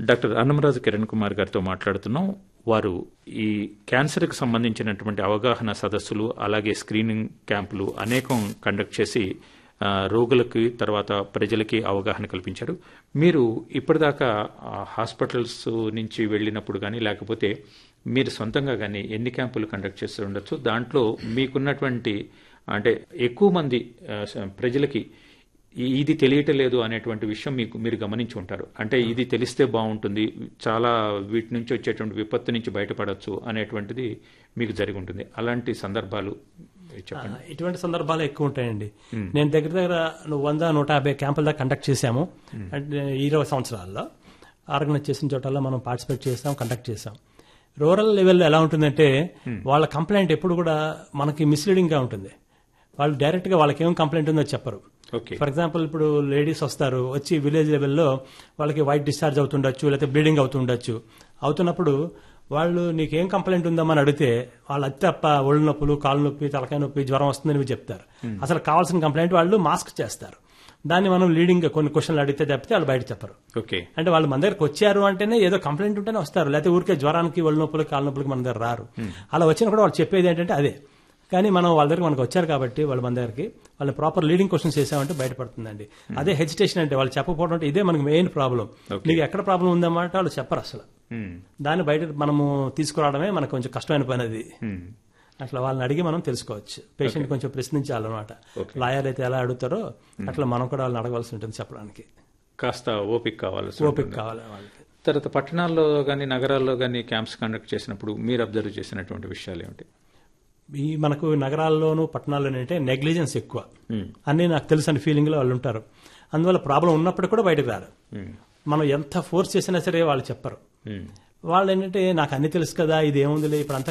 doctor అన్నమరాజు Kiran Kumar గారితో మాట్లాడుతున్నాం వారు ఈ క్యాన్సర్కి సంబంధించినటువంటి అవగాహన సదస్సులు అలాగే స్క్రీనింగ్ క్యాంపులు అనేకం కండక్ట్ చేసి ఆ, రోగులకి తర్వాత ప్రజలకి అవగాహన కల్పించారు మీరు ఇప్పటిదాకా ఆ, హాస్పిటల్స్ నుంచి వెళ్ళినప్పుడు కానీ లేకపోతే మీరు సొంతంగా కానీ ఎన్ని క్యాంపులు కండక్ట్ చేస్తూ ఉండొచ్చు దాంట్లో మీకున్నటువంటి అంటే ఎక్కువ మంది ఆ, స- ప్రజలకి ఈ- ఇది తెలియటం లేదు అనేటువంటి విషయం మీకు మీరు గమనించి ఉంటారు అంటే ఇది తెలిస్తే బాగుంటుంది చాలా వీటి నుంచి వచ్చేటువంటి విపత్తు నుంచి బయటపడవచ్చు అనేటువంటిది మీకు జరిగి ఉంటుంది అలాంటి సందర్భాలు చెప్పండి ఆ, ఇటువంటి సందర్భాలు ఎక్కువ ఉంటాయండి నేను దగ్గర దగ్గర నువ్వు వంద నూట యాభై క్యాంపుల దాకా కండక్ట్ చేశాము అంటే ఇరవై సంవత్సరాల్లో ఆర్గనైజ్ చేసిన చోటల్లో మనం పార్టిసిపేట్ చేసాం కండక్ట్ చేసాం రూరల్ లెవెల్లో ఎలా ఉంటుందంటే వాళ్ళ కంప్లైంట్ ఎప్పుడు కూడా మనకి మిస్లీడింగ్ గా ఉంటుంది వాళ్ళు డైరెక్ట్ గా వాళ్ళకి ఏం కంప్లైంట్ ఉందో చెప్పరు ఓకే ఫర్ ఎగ్జాంపుల్ ఇప్పుడు లేడీస్ వస్తారు వచ్చి విలేజ్ లెవెల్లో వాళ్ళకి వైట్ డిశ్చార్జ్ అవుతుండొచ్చు లేకపోతే బ్లీడింగ్ అవుతుండొచ్చు అవుతున్నప్పుడు వాళ్ళు నీకేం కంప్లైంట్ ఉందామని అడిగితే వాళ్ళు అతి తప్ప ఒళ్ళు నొప్పులు కాళ్ళు నొప్పి తలకాయ నొప్పి జ్వరం వస్తుందని ఇవి చెప్తారు అసలు కావాల్సిన కంప్లైంట్ వాళ్ళు మాస్క్ చేస్తారు దాన్ని మనం లీడింగ్ కొన్ని క్వశ్చన్లు అడిగితే తప్పితే వాళ్ళు బయట చెప్పరు ఓకే అంటే వాళ్ళు మన దగ్గరకు వచ్చారు అంటేనే ఏదో కంప్లైంట్ ఉంటేనే వస్తారు లేకపోతే ఊరికే జ్వరానికి ఒళ్ళు నొప్పులు కాళ్ళ నొప్పులకి మన దగ్గర రారు అలా వచ్చినా కూడా వాళ్ళు చెప్పేది ఏంటంటే అదే కానీ మనం వాళ్ళ దగ్గర మనకు వచ్చారు కాబట్టి వాళ్ళు మన దగ్గరికి వాళ్ళు ప్రాపర్ లీడింగ్ క్వశ్చన్స్ చేసామంటే బయటపడుతుందండి అదే హెజిటేషన్ అంటే వాళ్ళు చెప్పకపోవడం అంటే ఇదే మనకి మెయిన్ ప్రాబ్లం నీకు ఎక్కడ ప్రాబ్లం ఉందన్నమాట వాళ్ళు చెప్పరు అసలు ఉమ్, దాన్ని బయట మనము తీసుకురావడమే మనకు కొంచెం కష్టమైన పని అది ఉమ్, అట్లా వాళ్ళని అడిగి మనం తెలుసుకోవచ్చు పేషెంట్ కొంచెం ప్రశ్నించాలన్నమాట లాయర్ అయితే ఎలా అడుగుతారో అట్లా మనం కూడా వాళ్ళని అడగవలసి ఉంటుంది చెప్పడానికి కాస్త ఓపిక కావాలి ఓపిక కావాలి వాళ్ళకి తర్వాత పట్టణాల్లో కానీ నగరాల్లో కానీ క్యాంప్స్ కండక్ట్ చేసినప్పుడు మీరు అబ్జర్వ్ చేసినటువంటి విషయాలు ఏమిటి ఈ మనకు నగరాల్లోనూ పట్టణాల్లోనూ అంటే నెగ్లిజెన్స్ ఎక్కువ ఉమ్, అన్నీ నాకు తెలుసు అని ఫీలింగ్ లో వాళ్ళు ఉంటారు అందువల్ల ప్రాబ్లం ఉన్నప్పుడు కూడా బయటకు రారు ఉమ్, మనం ఎంత ఫోర్స్ చేసినా సరే వాళ్ళు చెప్పరు ఉమ్, వాళ్ళు ఏంటంటే నాకు అన్ని తెలుసు కదా ఇది ఏముందిలే ఇప్పుడు అంతా